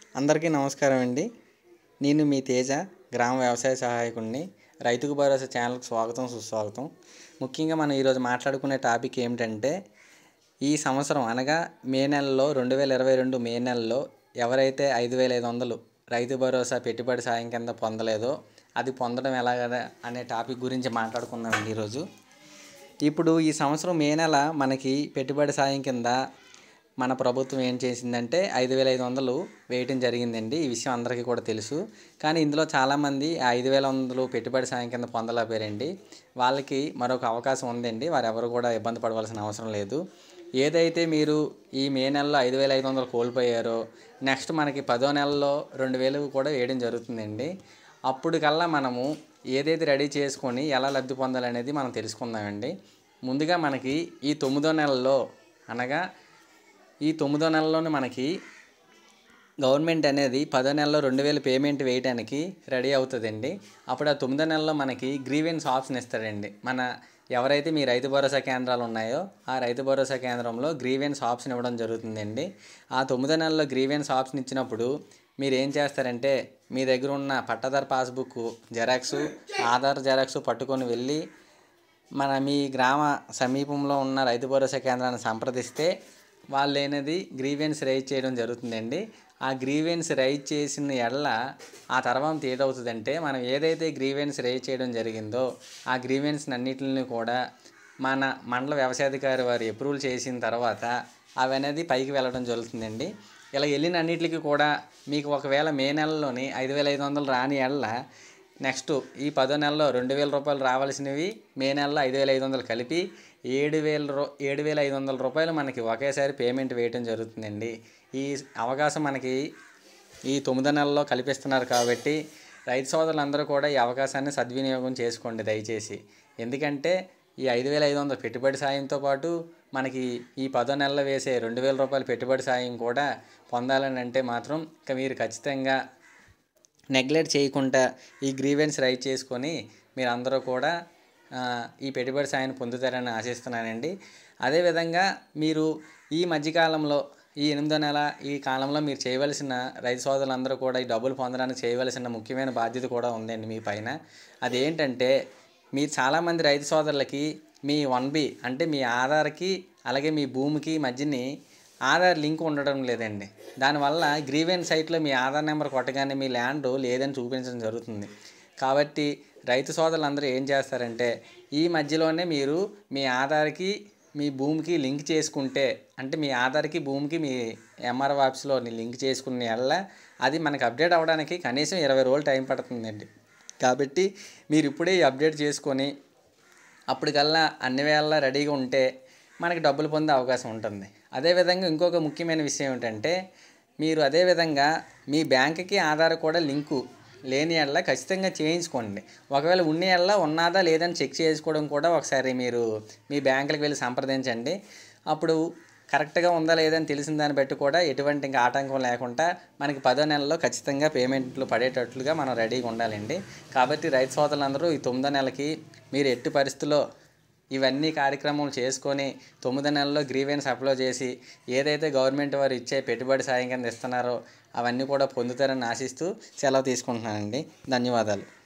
అందరికీ నమస్కారం అండి నేను మీ తేజ గ్రామ వ్యవసాయ సహాయకుడిని రైతుకు భరోసా ఛానల్కి స్వాగతం సుస్వాగతం ముఖ్యంగా మనం ఈరోజు మాట్లాడుకునే టాపిక్ ఏమిటంటే ఈ సంవత్సరం అనగా మే నెలలో రెండు వేల ఇరవై రెండు మే నెలలో ఎవరైతే ఐదు వేల ఐదు వందలు రైతు భరోసా పెట్టుబడి సాయం కింద పొందలేదో అది పొందడం ఎలాగ అనే టాపిక్ గురించి మాట్లాడుకుందామండి ఈరోజు ఇప్పుడు ఈ సంవత్సరం మే నెల మనకి పెట్టుబడి సాయం కింద మన ప్రభుత్వం ఏం చేసిందంటే ఐదు వేల ఐదు వందలు వేయటం జరిగిందండి ఈ విషయం అందరికీ కూడా తెలుసు కానీ ఇందులో చాలామంది ఆ ఐదు వేల వందలు పెట్టుబడి సాయం కింద పొందలేకపోయారండి వాళ్ళకి మరొక అవకాశం ఉందండి వారు ఎవరు కూడా ఇబ్బంది పడవలసిన అవసరం లేదు ఏదైతే మీరు ఈ మే నెలలో ఐదు వేల ఐదు వందలు కోల్పోయారో నెక్స్ట్ మనకి పదో నెలలో రెండు వేలు కూడా వేయడం జరుగుతుందండి అప్పటికల్లా మనము ఏదైతే రెడీ చేసుకొని ఎలా లబ్ధి పొందాలనేది మనం తెలుసుకుందామండి ముందుగా మనకి ఈ తొమ్మిదో నెలలో అనగా ఈ తొమ్మిదో నెలలోనే మనకి గవర్నమెంట్ అనేది పదో నెలలో రెండు వేలు పేమెంట్ వేయడానికి రెడీ అవుతుందండి అప్పుడు ఆ తొమ్మిదో నెలలో మనకి గ్రీవెన్స్ ఆప్షన్ ఇస్తాడండి మన ఎవరైతే మీ రైతు భరోసా కేంద్రాలు ఉన్నాయో ఆ రైతు భరోసా కేంద్రంలో గ్రీవెన్స్ ఆప్షన్ ఇవ్వడం జరుగుతుందండి ఆ తొమ్మిదో నెలలో గ్రీవెన్స్ ఆప్షన్ ఇచ్చినప్పుడు మీరు ఏం చేస్తారంటే మీ దగ్గర ఉన్న పట్టదారు పాస్బుక్ జెరాక్స్ ఆధార్ జెరాక్స్ పట్టుకొని వెళ్ళి మన మీ గ్రామ సమీపంలో ఉన్న రైతు భరోసా కేంద్రాన్ని సంప్రదిస్తే వాళ్ళు అనేది గ్రీవెన్స్ రైజ్ చేయడం జరుగుతుందండి ఆ గ్రీవెన్స్ రైజ్ చేసిన ఎడల ఆ తర్వాత ఏదవుతుందంటే మనం ఏదైతే గ్రీవెన్స్ రైజ్ చేయడం జరిగిందో ఆ గ్రీవెన్స్ అన్నిటిని కూడా మన మండల వ్యవసాయాధికారి వారు అప్రూవల్ చేసిన తర్వాత అవి అనేది పైకి వెళ్ళడం జరుగుతుందండి ఇలా వెళ్ళిన అన్నిటికీ కూడా మీకు ఒకవేళ మే నెలలోని ఐదు వేల ఐదు వందలు రాని ఎడల నెక్స్ట్ ఈ పదో నెలలో రెండు వేల రూపాయలు రావాల్సినవి మే నెలలో ఐదు వేల ఐదు వందలు కలిపి ఏడు వేల రూ ఏడు వేల ఐదు వందల రూపాయలు మనకి ఒకేసారి పేమెంట్ వేయటం జరుగుతుందండి ఈ అవకాశం మనకి ఈ తొమ్మిదో నెలలో కల్పిస్తున్నారు కాబట్టి రైతు సోదరులందరూ కూడా ఈ అవకాశాన్ని సద్వినియోగం చేసుకోండి దయచేసి ఎందుకంటే ఈ ఐదు వేల ఐదు వందల పెట్టుబడి సాయంతో పాటు మనకి ఈ పదో నెలలో వేసే రెండు వేల రూపాయల పెట్టుబడి సాయం కూడా పొందాలని అంటే మాత్రం ఇక మీరు ఖచ్చితంగా నెగ్లెక్ట్ చేయకుండా ఈ గ్రీవెన్స్ రైట్ చేసుకొని మీరు అందరూ కూడా ఆ, ఈ పెట్టుబడి సాయాన్ని పొందుతారని ఆశిస్తున్నానండి అదేవిధంగా మీరు ఈ మధ్యకాలంలో ఈ ఎనిమిదో నెల ఈ కాలంలో మీరు చేయవలసిన రైతు సోదరులందరూ కూడా ఈ డబ్బులు పొందడానికి చేయవలసిన ముఖ్యమైన బాధ్యత కూడా ఉందండి మీ పైన అదేంటంటే మీరు చాలామంది రైతు సోదరులకి మీ వన్ బి అంటే మీ ఆధార్కి అలాగే మీ భూమికి మధ్యని ఆధార్ లింక్ ఉండడం లేదండి దానివల్ల గ్రీవెన్ సైట్లో మీ ఆధార్ నెంబర్ కొట్టగానే మీ ల్యాండ్ లేదని చూపించడం జరుగుతుంది కాబట్టి రైతు సోదరులందరూ ఏం చేస్తారంటే ఈ మధ్యలోనే మీరు మీ ఆధార్కి మీ భూమికి లింక్ చేసుకుంటే అంటే మీ ఆధార్కి భూమికి మీ ఎంఆర్ఓ ఆఫీస్లో లింక్ చేసుకునే వల్ల అది మనకి అప్డేట్ అవ్వడానికి కనీసం ఇరవై రోజులు టైం పడుతుందండి కాబట్టి మీరు ఇప్పుడే ఈ అప్డేట్ చేసుకొని అప్పటికల్లా అన్ని వేళ రెడీగా ఉంటే మనకి డబ్బులు పొందే అవకాశం ఉంటుంది అదేవిధంగా ఇంకొక ముఖ్యమైన విషయం ఏంటంటే మీరు అదేవిధంగా మీ బ్యాంక్కి ఆధార్ కూడా లింకు లేని ఎడల ఖచ్చితంగా చేయించుకోండి ఒకవేళ ఉన్న ఎడల ఉన్నదా లేదని చెక్ చేసుకోవడం కూడా ఒకసారి మీరు మీ బ్యాంకులకు వెళ్ళి సంప్రదించండి అప్పుడు కరెక్ట్గా ఉందా లేదని తెలిసిన దాన్ని బట్టి కూడా ఎటువంటి ఇంకా ఆటంకం లేకుండా మనకి పదో నెలలో ఖచ్చితంగా పేమెంట్లు పడేటట్లుగా మనం రెడీగా ఉండాలండి కాబట్టి రైతు సోదరులందరూ ఈ తొమ్మిదో నెలకి మీరు ఎట్టి పరిస్థితుల్లో ఇవన్నీ కార్యక్రమాలు చేసుకొని తొమ్మిది నెలల్లో గ్రీవెన్స్ అప్లై చేసి ఏదైతే గవర్నమెంట్ వారు ఇచ్చే పెట్టుబడి సాయం కింద ఇస్తున్నారో అవన్నీ కూడా పొందుతారని ఆశిస్తూ సెలవు తీసుకుంటున్నానండి ధన్యవాదాలు